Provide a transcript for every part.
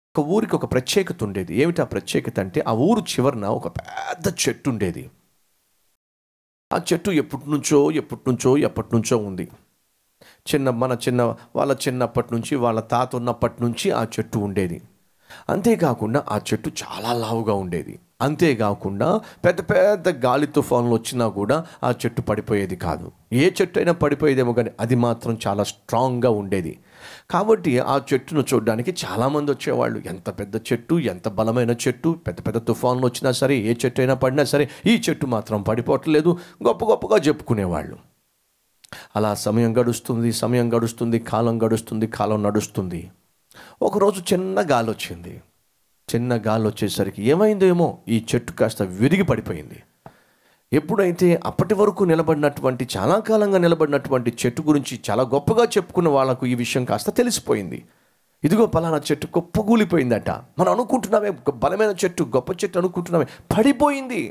ఒక ఊరికి ఒక ప్రత్యేకత ఉండేది ఏమిటి ఆ ప్రత్యేకత అంటే ఆ ఊరు చివరన ఒక పెద్ద చెట్టు ఉండేది ఆ చెట్టు ఎప్పటి నుంచో ఎప్పటి నుంచో ఎప్పటి నుంచో ఉంది చిన్న మన చిన్న వాళ్ళ చిన్నప్పటి నుంచి వాళ్ళ తాత ఉన్నప్పటి నుంచి ఆ చెట్టు ఉండేది అంతేకాకుండా ఆ చెట్టు చాలా లావుగా ఉండేది అంతేకాకుండా పెద్ద పెద్ద గాలి తుఫాన్లు వచ్చినా కూడా ఆ చెట్టు పడిపోయేది కాదు ఏ చెట్టు అయినా పడిపోయేదేమో కానీ అది మాత్రం చాలా స్ట్రాంగ్గా ఉండేది కాబట్టి ఆ చెట్టును చూడడానికి చాలామంది వచ్చేవాళ్ళు ఎంత పెద్ద చెట్టు ఎంత బలమైన చెట్టు పెద్ద పెద్ద తుఫాన్లు వచ్చినా సరే ఏ చెట్టు అయినా పడినా సరే ఈ చెట్టు మాత్రం పడిపోవట్లేదు గొప్ప గొప్పగా చెప్పుకునేవాళ్ళు అలా సమయం గడుస్తుంది సమయం గడుస్తుంది కాలం గడుస్తుంది కాలం నడుస్తుంది ఒకరోజు చిన్న గాలి వచ్చింది చిన్న గాలి వచ్చేసరికి ఏమైందేమో ఈ చెట్టు కాస్త విరిగి పడిపోయింది ఎప్పుడైతే అప్పటి వరకు నిలబడినటువంటి చాలా కాలంగా నిలబడినటువంటి చెట్టు గురించి చాలా గొప్పగా చెప్పుకున్న వాళ్ళకు ఈ విషయం కాస్త తెలిసిపోయింది ఇదిగో పలానా చెట్టు కుప్పగూలిపోయిందట మనం అనుకుంటున్నామే ఒక బలమైన చెట్టు గొప్ప చెట్టు అనుకుంటున్నామే పడిపోయింది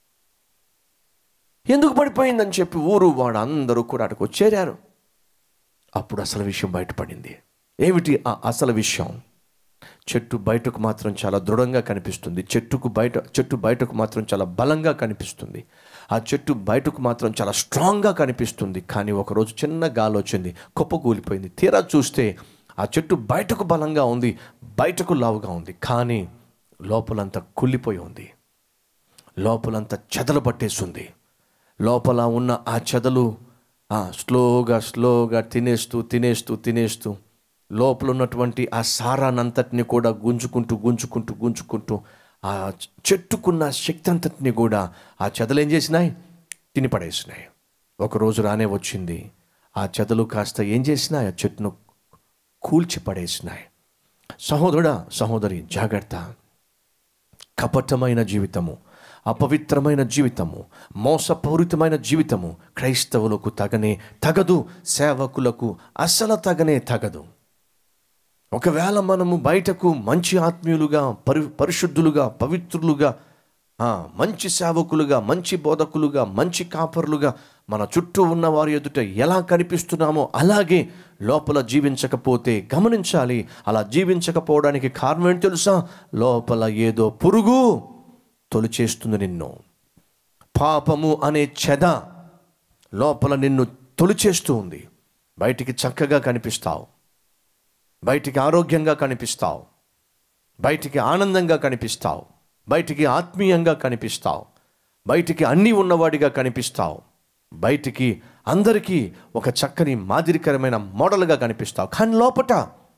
ఎందుకు పడిపోయిందని చెప్పి ఊరు వాడు అందరూ కూడా అక్కడికి వచ్చేరారు అప్పుడు అసలు విషయం బయటపడింది ఏమిటి ఆ అసలు విషయం చెట్టు బయటకు మాత్రం చాలా దృఢంగా కనిపిస్తుంది చెట్టుకు బయట చెట్టు బయటకు మాత్రం చాలా బలంగా కనిపిస్తుంది ఆ చెట్టు బయటకు మాత్రం చాలా స్ట్రాంగ్గా కనిపిస్తుంది కానీ ఒకరోజు చిన్న గాలి వచ్చింది కుప్పకూలిపోయింది తీరా చూస్తే ఆ చెట్టు బయటకు బలంగా ఉంది బయటకు లావుగా ఉంది కానీ లోపలంతా కుళ్ళిపోయి ఉంది లోపలంతా చెదలు పట్టేస్తుంది లోపల ఉన్న ఆ చెదలు ఆ, స్లోగా స్లోగా తినేస్తూ తినేస్తూ తినేస్తూ లోపల ఉన్నటువంటి ఆ సారానంతటిని కూడా గుంజుకుంటూ గుంజుకుంటూ గుంజుకుంటూ ఆ చెట్టుకున్న శక్తి అంతటిని కూడా ఆ చెదలు ఏం చేసినాయి తిని పడేసినాయి ఒకరోజు రానే వచ్చింది ఆ చెదలు కాస్త ఏం చేసినాయి ఆ చెట్టును కూల్చి పడేసినాయి సహోదరుడా సహోదరి జాగ్రత్త కపటమైన జీవితము అపవిత్రమైన జీవితము మోసపూరితమైన జీవితము క్రైస్తవులకు తగనే తగదు సేవకులకు అసలు తగనే తగదు ఒకవేళ మనము బయటకు మంచి ఆత్మీయులుగా పరి పరిశుద్ధులుగా పవిత్రులుగా ఆ, మంచి సేవకులుగా మంచి బోధకులుగా మంచి కాపరులుగా మన చుట్టూ ఉన్న వారి ఎదుట ఎలా కనిపిస్తున్నామో అలాగే లోపల జీవించకపోతే గమనించాలి అలా జీవించకపోవడానికి కారణం ఏంటి తెలుసా లోపల ఏదో పురుగు తొలిచేస్తుంది నిన్ను పాపము అనే చెద లోపల నిన్ను తొలిచేస్తూ ఉంది బయటికి చక్కగా కనిపిస్తావు బయటికి ఆరోగ్యంగా కనిపిస్తావు బయటికి ఆనందంగా కనిపిస్తావు బయటికి ఆత్మీయంగా కనిపిస్తావు బయటికి అన్నీ ఉన్నవాడిగా కనిపిస్తావు బయటికి అందరికీ ఒక చక్కని మాదిరికరమైన మోడల్గా కనిపిస్తావు కానీ లోపట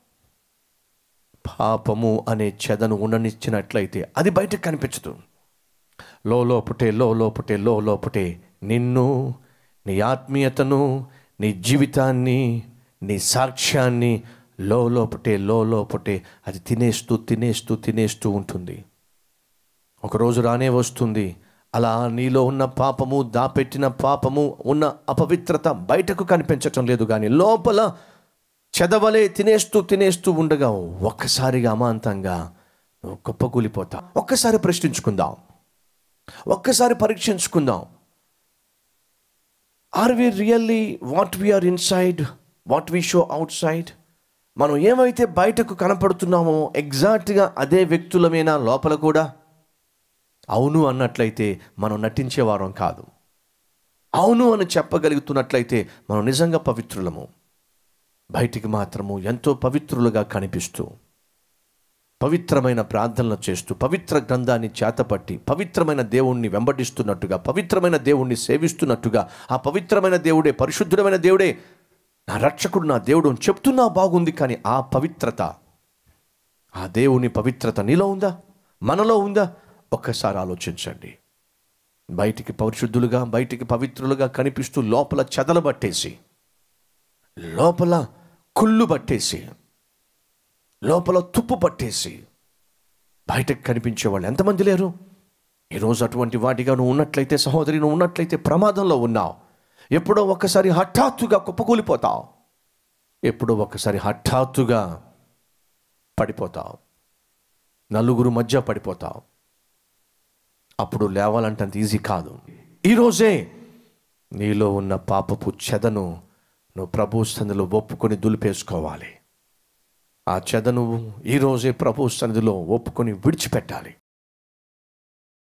పాపము అనే చెదను ఉండనిచ్చినట్లయితే అది బయటకు కనిపించదు లో లోపుటే లో లోపుటే లో లోపుటే నిన్ను నీ ఆత్మీయతను నీ జీవితాన్ని నీ సాక్ష్యాన్ని లో లోపుటే లో లోపుటే అది తినేస్తూ తినేస్తూ తినేస్తూ ఉంటుంది ఒకరోజు రానే వస్తుంది అలా నీలో ఉన్న పాపము దాపెట్టిన పాపము ఉన్న అపవిత్రత బయటకు కనిపించటం లేదు కానీ లోపల చెదవలే తినేస్తూ తినేస్తూ ఉండగా ఒక్కసారిగా అమాంతంగా నువ్వు కుప్పకూలిపోతా ఒక్కసారి ప్రశ్నించుకుందాం ఒక్కసారి పరీక్షించుకుందాం are we really what we are inside what we show outside మనం ఏమైతే బయటకు కనపడుతున్నామో ఎగ్జాక్ట్గా అదే వ్యక్తులమేనా లోపల కూడా అవును అన్నట్లయితే మనం నటించేవారం కాదు అవును అని చెప్పగలుగుతున్నట్లయితే మనం నిజంగా పవిత్రులము బయటికి మాత్రము ఎంతో పవిత్రులుగా కనిపిస్తూ పవిత్రమైన ప్రార్థనలు చేస్తూ పవిత్ర గ్రంథాన్ని చేతపట్టి పవిత్రమైన దేవుణ్ణి వెంబడిస్తున్నట్టుగా పవిత్రమైన దేవుణ్ణి సేవిస్తున్నట్టుగా ఆ పవిత్రమైన దేవుడే పరిశుద్ధుడమైన దేవుడే నా రక్షకుడు నా దేవుడు అని చెప్తున్నా బాగుంది కానీ ఆ పవిత్రత ఆ దేవుని పవిత్రత నీలో ఉందా మనలో ఉందా ఒక్కసారి ఆలోచించండి బయటికి పరిశుద్ధులుగా బయటికి పవిత్రులుగా కనిపిస్తూ లోపల చెదలు పట్టేసి లోపల కుళ్ళు పట్టేసి లోపల తుప్పు పట్టేసి బయటకు కనిపించే వాళ్ళు ఎంతమంది లేరు ఈరోజు అటువంటి వాటిగా నువ్వు ఉన్నట్లయితే సహోదరి నువ్వు ఉన్నట్లయితే ప్రమాదంలో ఉన్నావు ఎప్పుడో ఒక్కసారి హఠాత్తుగా కుప్పకూలిపోతావు ఎప్పుడో ఒక్కసారి హఠాత్తుగా పడిపోతావు నలుగురు మధ్య పడిపోతావు అప్పుడు లేవాలంటే అంత ఈజీ కాదు ఈరోజే నీలో ఉన్న పాపపు చెదను నువ్వు ప్రభు సందులో ఒప్పుకొని దులిపేసుకోవాలి ఆ చెద నువ్వు ఈరోజే ప్రభు సన్నిధిలో ఒప్పుకొని విడిచిపెట్టాలి